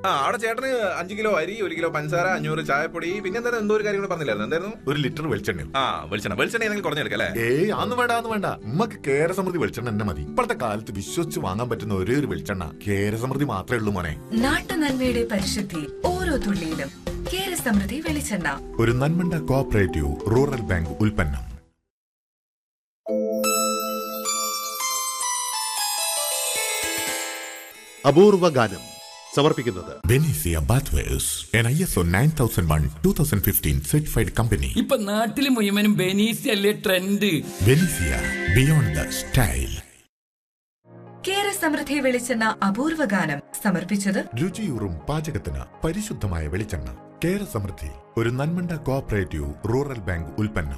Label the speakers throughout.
Speaker 1: ആ അവിടെ ചേട്ടന് അഞ്ച് കിലോ അരി ഒരു കിലോ പഞ്ചസാര അഞ്ഞൂറ് ചായപ്പൊടി പിന്നെ എന്തായാലും എന്തോ ഒരു കാര്യം കൂടെ പറഞ്ഞില്ലായിരുന്നു എന്തായിരുന്നു
Speaker 2: ഒരു ലിറ്റർ വെളിച്ചെണ്ണ
Speaker 1: ആ വെളിച്ചെണ്ണ വെളിച്ചെണ്ണ ഏതെങ്കിലും കുറഞ്ഞെടുക്കാം അല്ലേ
Speaker 2: ഏയ് അന്ന് വേണ്ട അന്ന് വേണ്ട ഉമ്മക്ക് കേരസമൃദ്ധി വെളിച്ചെണ്ണ തന്നെ മതി ഇപ്പോഴത്തെ കാലത്ത് വിശ്വസിച്ച് വാങ്ങാൻ പറ്റുന്ന ഒരേ ഒരു വെളിച്ചെണ്ണ കേരസമൃദ്ധി മാത്രമേ ഉള്ളൂ മോനെ
Speaker 3: നാട്ടുനന്മയുടെ പരിശുദ്ധി ഓരോ തുള്ളിയിലും കേര സമൃദ്ധി വെളിച്ചെണ്ണ
Speaker 2: ഒരു നന്മണ്ട കോഓപ്പറേറ്റീവ് റൂറൽ ബാങ്ക് ഉൽപ്പന്നം
Speaker 4: അപൂർവ ഗാനം സമർപ്പിക്കുന്നത്
Speaker 2: Beneesia bathwares N I S O nine thousand one two thousand fifteen certified company
Speaker 5: ഇപ്പൊ നാട്ടില് മുഴുവനും ബെനീസി അല്ലേ trend
Speaker 2: Beneesia beyond the style
Speaker 3: Kera Samruddhi വെളിച്ചെണ്ണ അപൂർവ ഗാനം സമർപ്പിച്ചത്
Speaker 2: രുചിയൂറും പാചകത്തിന് പരിശുദ്ധമായ വെളിച്ചെണ്ണ കേരസമൃദ്ധി ഒരു നന്മണ്ട കോഓപ്പറേറ്റീവ് റൂറൽ ബാങ്ക് ഉൽപ്പന്നം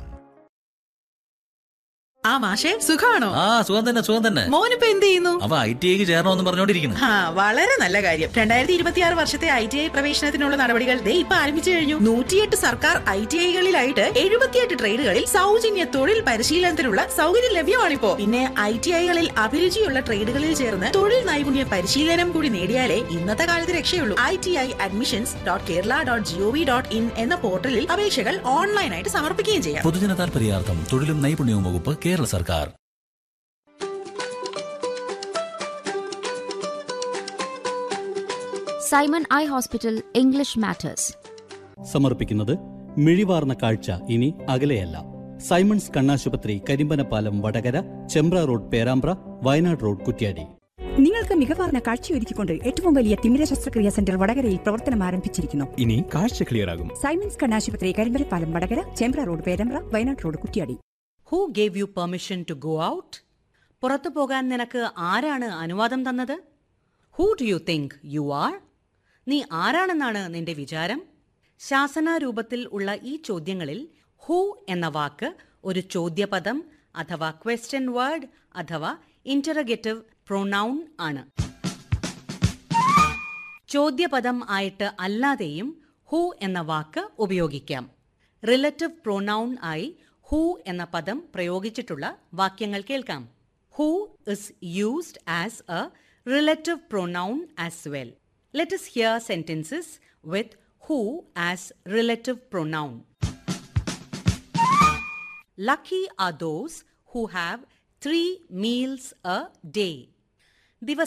Speaker 6: ആ മാഷെ സുഖാണോ
Speaker 7: ആ സുഖം തന്നെ സുഖം തന്നെ
Speaker 6: മോനിപ്പോ എന്ത് ചെയ്യുന്നു
Speaker 7: അവ ഐ ടി ഐക്ക് ചേരണമെന്ന് പറഞ്ഞോണ്ടിരിക്കുന്നു
Speaker 6: ആ വളരെ നല്ല കാര്യം രണ്ടായിരത്തി ഇരുപത്തിയാറ് വർഷത്തെ ഐ ടി ഐ പ്രവേശനത്തിനുള്ള നടപടികൾ ദേ ഇപ്പൊ ആരംഭിച്ചു കഴിഞ്ഞു നൂറ്റിയെട്ട് സർക്കാർ ഐ ടി ഐകളിലായിട്ട് എഴുപത്തിയെട്ട് ട്രേഡുകളിൽ സൗജന്യ തൊഴിൽ പരിശീലനത്തിനുള്ള സൗകര്യം ലഭ്യമാണിപ്പോ പിന്നെ ഐ ടി ഐകളിൽ അഭിരുചിയുള്ള ട്രേഡുകളിൽ ചേർന്ന് തൊഴിൽ നൈപുണ്യ പരിശീലനം കൂടി നേടിയാലേ ഇന്നത്തെ കാലത്ത് രക്ഷയുള്ളൂ I T I admissions dot Kerala dot G O V dot in എന്ന പോർട്ടലിൽ അപേക്ഷകൾ ഓൺലൈനായിട്ട് സമർപ്പിക്കുകയും ചെയ്യാം
Speaker 7: പൊതുജന താൽപര്യാർത്ഥം തൊഴിലും നൈപുണ്യവും വകുപ്പ് കേരള സർക്കാർ
Speaker 8: Simon eye hospital English matters
Speaker 9: സമർപ്പിക്കുന്നത് മിഴിവാർന്ന കാഴ്ച ഇനി അകലെയല്ല സൈമൺസ് കണ്ണാശുപത്രി കരിമ്പനപ്പാലം വടകര ചെമ്പ്ര റോഡ് പേരാമ്പ്ര വയനാട് റോഡ് കുറ്റ്യാടി
Speaker 10: നിങ്ങൾക്ക് മികവാർന്ന കാഴ്ചയൊരുക്കിക്കൊണ്ട് ഏറ്റവും വലിയ തിമിര ശസ്ത്രക്രിയാ സെന്റർ വടകരയിൽ പ്രവർത്തനം ആരംഭിച്ചിരിക്കുന്നു
Speaker 9: ഇനി കാഴ്ച ക്ലിയർ ആകും
Speaker 10: സൈമൻസ് കണ്ണാശുപത്രി Karimbanappalam Vatakara Chembra road Perambra Wayanad road Kuttiady
Speaker 6: who gave you permission to go out പുറത്തു പോകാൻ നിനക്ക് ആരാണ് അനുവാദം തന്നത് who do you think you are നീ ആരാണെന്നാണ് നിന്റെ വിചാരം ശാസനാരൂപത്തിൽ ഉള്ള ഈ ചോദ്യങ്ങളിൽ ഹൂ എന്ന വാക്ക് ഒരു ചോദ്യപദം അഥവാ ക്വസ്റ്റ്യൻ വേർഡ് അഥവാ ഇന്ററഗേറ്റീവ് പ്രൊനൗൺ ആണ് ചോദ്യപദം ആയിട്ട് അല്ലാതെയും ഹൂ എന്ന വാക്ക് ഉപയോഗിക്കാം റിലേറ്റീവ് പ്രൊനൗൺ ആയി ഹൂ എന്ന പദം പ്രയോഗിച്ചിട്ടുള്ള വാക്യങ്ങൾ കേൾക്കാം who is used as a relative pronoun as well let us hear sentences with who as relative pronoun Lucky are those who have three meals a day. ദിവസം